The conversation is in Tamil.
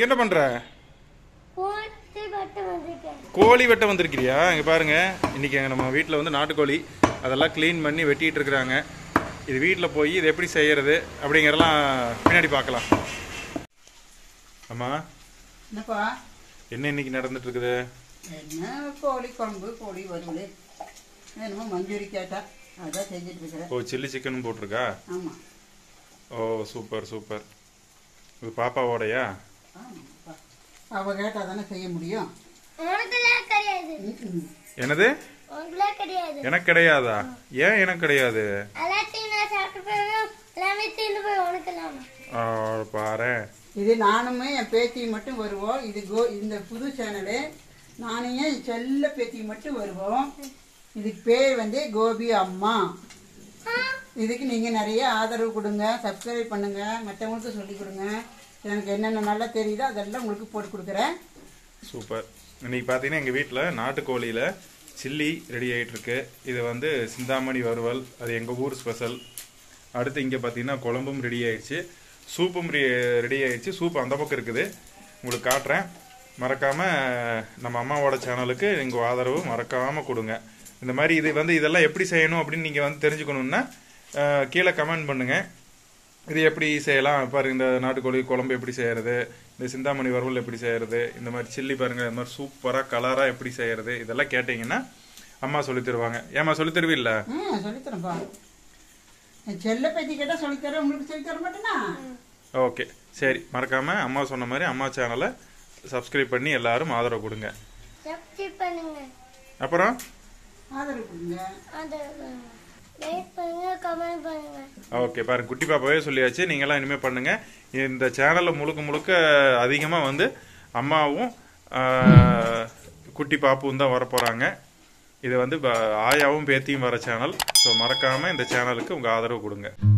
இங்க என்ன பண்ற போட்டு மட்டும் வந்திருக்கேன் கோழி வெட்ட வந்திருக்கிறியா இங்க பாருங்க இன்னைக்கு எங்க நம்ம வீட்டில் வந்து நாட்டுக்கோழி அதெல்லாம் க்ளீன் பண்ணி வெட்டிட்டு இருக்கிறாங்க இது வீட்டில் போய் இது எப்படி செய்யறது அப்படிங்கிறதெல்லாம் பின்னாடி பார்க்கலாம் அம்மா என்னப்பா என்ன இன்னைக்கு நடந்துட்டு இருக்குது என்ன கோழி குழம்பு கோழி வறுவல் என்னமோ மஞ்சூரி கேட்டா அதான் செஞ்சுட்டு இருக்கிறேன் ஓ சில்லி சிக்கனும் போட்டிருக்கா ஆமாம் ஓ சூப்பர் சூப்பர் இது பாப்பாவோடையா ஆமாப்பா அவள் கேட்டால் தானே செய்ய முடியும் உனக்குலாம் கிடையாது ம்ம். என்னது உனக்குலாம் கிடையாது எனக்கு கிடையாதா ஏன் எனக்கு கிடையாது எல்லாத்தையும் நான் சாப்பிட்டு போயிடும் எல்லாமே தீர்ந்து போய் உனக்கெல்லாம் ஆ, பாரேன் இது நானுமே என் பேத்தியும் மட்டும் வருவோம் இது கோ இந்த புது சேனலு நானும் என் செல்ல பேத்தியும் மட்டும் வருவோம் இதுக்கு பேர் வந்து கோபி அம்மா இதுக்கு நீங்கள் நிறைய ஆதரவு கொடுங்க சப்ஸ்கிரைப் பண்ணுங்க மற்றவங்களுக்கும் சொல்லி கொடுங்க எனக்கு என்னென்ன நல்லா தெரியுதோ அதெல்லாம் உங்களுக்கு போட்டு கொடுக்குறேன் சூப்பர் இன்னைக்கு பார்த்தீங்கன்னா எங்கள் வீட்டில் நாட்டுக்கோழியில் சில்லி ரெடி ஆகிட்டு இருக்கு இது வந்து சிந்தாமணி வறுவல் அது எங்கள் ஊர் ஸ்பெஷல் அடுத்து இங்கே பார்த்தீங்கன்னா குழம்பும் ரெடி ஆயிடுச்சு சூப்பும் ரெடி ஆயிடுச்சு சூப் அந்த பக்கம் இருக்குது உங்களுக்கு காட்டுறேன் மறக்காமல் நம்ம அம்மாவோட சேனலுக்கு எங்கள் ஆதரவு மறக்காமல் கொடுங்க இந்த மாதிரி இது வந்து இதெல்லாம் எப்படி செய்யணும் அப்படின்னு நீங்கள் வந்து தெரிஞ்சுக்கணுன்னா அஹ், கீழே கமெண்ட் பண்ணுங்கள் இது எப்படி செய்யலாம் பாருங்க இந்த நாட்டுக்கோழி குழம்பு எப்படி செய்யறது இந்த சிந்தாமணி வறுவல் எப்படி செய்யறது இந்த மாதிரி சில்லி பாருங்க இந்த மாதிரி சூப்பராக கலராக எப்படி செய்யறது இதெல்லாம் கேட்டிங்கன்னா அம்மா சொல்லி தருவாங்க ஏமா சொல்லி தருவில்ல ம் சொல்லித்தரேன்ப்பா என் செல்ல பேத்தி கேட்டால் சொல்லித்தரேன் உங்களுக்கு சொல்லித்தர மாட்டேனா ஓகே சரி மறக்காம அம்மா சொன்ன மாதிரி அம்மா சேனலை சப்ஸ்கிரைப் பண்ணி எல்லாரும் ஆதரவு கொடுங்க சப்ஸ்கிரைப் பண்ணுங்க அப்புறம் ஆதரவு கொடுங்க அந்த லைக் பண்ணுங்க கமெண்ட் பண்ணுங்க ஓகே பாருங்க குட்டி பாப்பாவே சொல்லியாச்சு நீங்களாம் இனிமேல் பண்ணுங்க இந்த சேனலில் முழுக்க முழுக்க அதிகமாக வந்து அம்மாவும் ஆஹ், குட்டி பாப்புவும் தான் வர போகிறாங்க இது வந்து ப- ஆயாவும் பேத்தியும் வர சேனல் ஸோ மறக்காமல் இந்த சேனலுக்கு உங்கள் ஆதரவு கொடுங்க